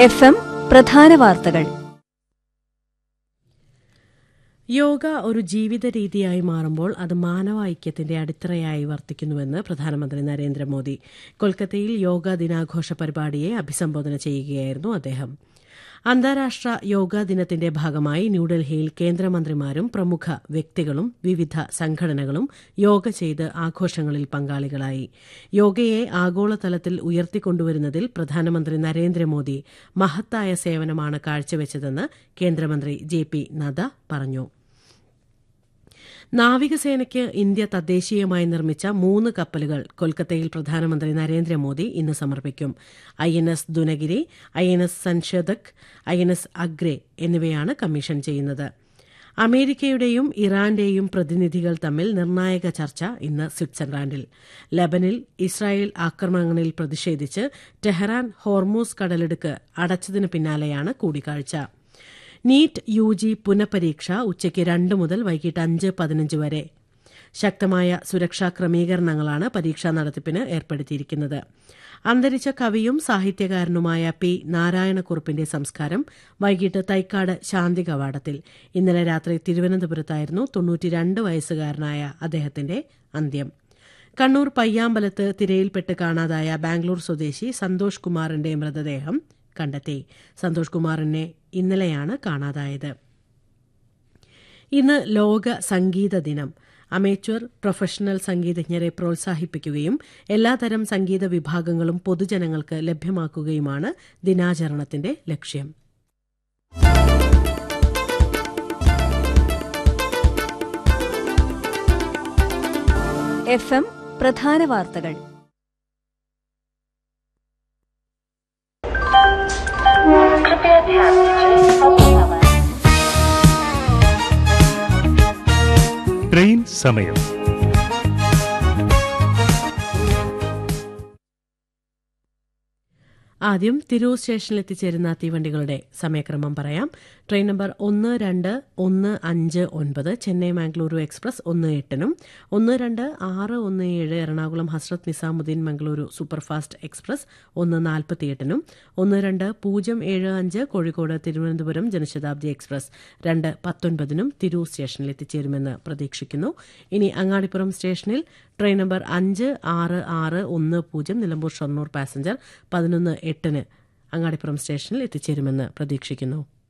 F M പ്രധാന വാർത്തകൾ യോഗ ഒരു ജീവിത രീതിയായി മാറുമ്പോൾ അത് മാനവ ഐക്യത്തിന്റെ അടിത്തറയായി വർത്തിക്കുന്നുവെന്ന് പ്രധാനമന്ത്രി നരേന്ദ്രമോദി കൊൽക്കത്തയിൽ യോഗ ദിനാഘോഷ പരിപാടിയെ അഭിസംബോധന ചെയ്യുകയായിരുന്നു അദ്ദേഹം അന്താരാഷ്ട്ര യോഗാ ദിനത്തിന്റെ ഭാഗമായി ന്യൂഡൽഹിയിൽ കേന്ദ്രമന്ത്രിമാരും പ്രമുഖ വ്യക്തികളും വിവിധ സംഘടനകളും യോഗ ചെയ്ത് ആഘോഷങ്ങളിൽ പങ്കാളികളായി യോഗയെ ആഗോളതലത്തിൽ ഉയർത്തിക്കൊണ്ടുവരുന്നതിൽ പ്രധാനമന്ത്രി നരേന്ദ്രമോദി മഹത്തായ സേവനമാണ് കാഴ്ചവെച്ചതെന്ന് കേന്ദ്രമന്ത്രി ജെ പി നദ്ദ പറഞ്ഞു നാവികസേനയ്ക്ക് ഇന്ത്യ തദ്ദേശീയമായി നിർമ്മിച്ച മൂന്ന് കപ്പലുകൾ കൊൽക്കത്തയിൽ പ്രധാനമന്ത്രി നരേന്ദ്രമോദി ഇന്ന് സമർപ്പിക്കും I N S Dunagiri I N S സൻഷദക് I N S അഗ്രേ എന്നിവയാണ് കമ്മീഷൻ ചെയ്യുന്നത് അമേരിക്കയുടെയും ഇറാന്റെയും പ്രതിനിധികൾ തമ്മിൽ നിർണായക ചർച്ച ഇന്ന് സ്വിറ്റ്സർലാൻഡിൽ ലബനിൽ ഇസ്രായേൽ ആക്രമണങ്ങളിൽ പ്രതിഷേധിച്ച് ടെഹ്റാൻ ഹോർമൂസ് കടലിടുക്ക് അടച്ചതിന് പിന്നാലെയാണ് കൂടിക്കാഴ്ച നീറ്റ് യു ജി പുനഃപരീക്ഷ ഉച്ചയ്ക്ക് രണ്ട് മുതൽ വൈകിട്ട് അഞ്ച് പതിനഞ്ച് വരെ ശക്തമായ സുരക്ഷാ ക്രമീകരണങ്ങളാണ് പരീക്ഷാ നടത്തിപ്പിന് ഏർപ്പെടുത്തിയിരിക്കുന്നത് അന്തരിച്ച കവിയും സാഹിത്യകാരനുമായ പി നാരായണക്കുറുപ്പിന്റെ സംസ്കാരം വൈകിട്ട് തൈക്കാട് ശാന്തി കവാടത്തിൽ ഇന്നലെ രാത്രി തിരുവനന്തപുരത്തായിരുന്നു തൊണ്ണൂറ്റിരണ്ട് വയസ്സുകാരനായ അദ്ദേഹത്തിന്റെ അന്ത്യം കണ്ണൂർ പയ്യാമ്പലത്ത് തിരയിൽപ്പെട്ട് കാണാതായ ബാംഗ്ലൂർ സ്വദേശി സന്തോഷ് കുമാറിന്റെ മൃതദേഹം കണ്ടെത്തി സന്തോഷ് കുമാറിനെ ഇന്നലെയാണ് കാണാതായത് ഇന്ന് ലോക സംഗീത ദിനം അമേച്വർ പ്രൊഫഷണൽ സംഗീതജ്ഞരെ പ്രോത്സാഹിപ്പിക്കുകയും എല്ലാതരം സംഗീത വിഭാഗങ്ങളും പൊതുജനങ്ങൾക്ക് ലഭ്യമാക്കുകയുമാണ് ദിനാചരണത്തിന്റെ ലക്ഷ്യം എഫ് എം പ്രധാന വാർത്തകൾ कृपया ध्यान दीजिए अब समय ട്രെയിൻ സമയം ആദ്യം തിരൂർ സ്റ്റേഷനിൽ എത്തിച്ചേരുന്ന തീവണ്ടികളുടെ സമയക്രമം പറയാം ട്രെയിൻ നമ്പർ ഒന്ന് രണ്ട് ഒന്ന് അഞ്ച് ഒൻപത് ചെന്നൈ മാംഗ്ലൂരു എക്സ്പ്രസ് ഒന്ന് എട്ടിനും ഒന്ന് രണ്ട് ആറ് ഒന്ന് ഏഴ് എറണാകുളം ഹസ്രത്ത് നിസാമുദ്ദീൻ മംഗളൂരു സൂപ്പർഫാസ്റ്റ് എക്സ്പ്രസ് ഒന്ന് നാൽപ്പത്തിയെട്ടിനും ഒന്ന് രണ്ട് പൂജ്യം ഏഴ് അഞ്ച് കോഴിക്കോട് തിരുവനന്തപുരം ജനശതാബ്ദി എക്സ്പ്രസ് രണ്ട് പത്തൊൻപതിനും തിരൂർ സ്റ്റേഷനിൽ എത്തിച്ചേരുമെന്ന് പ്രതീക്ഷിക്കുന്നു ഇനി അങ്ങാടിപ്പുറം സ്റ്റേഷനിൽ ട്രെയിൻ നമ്പർ അഞ്ച് ആറ് ആറ് ഒന്ന് പൂജ്യം നിലമ്പൂർ ഷൊർണൂർ പാസഞ്ചർ പതിനൊന്ന് എട്ടിന് അങ്ങാടിപ്പുറം സ്റ്റേഷനിൽ എത്തിച്ചേരുമെന്ന് പ്രതീക്ഷിക്കുന്നു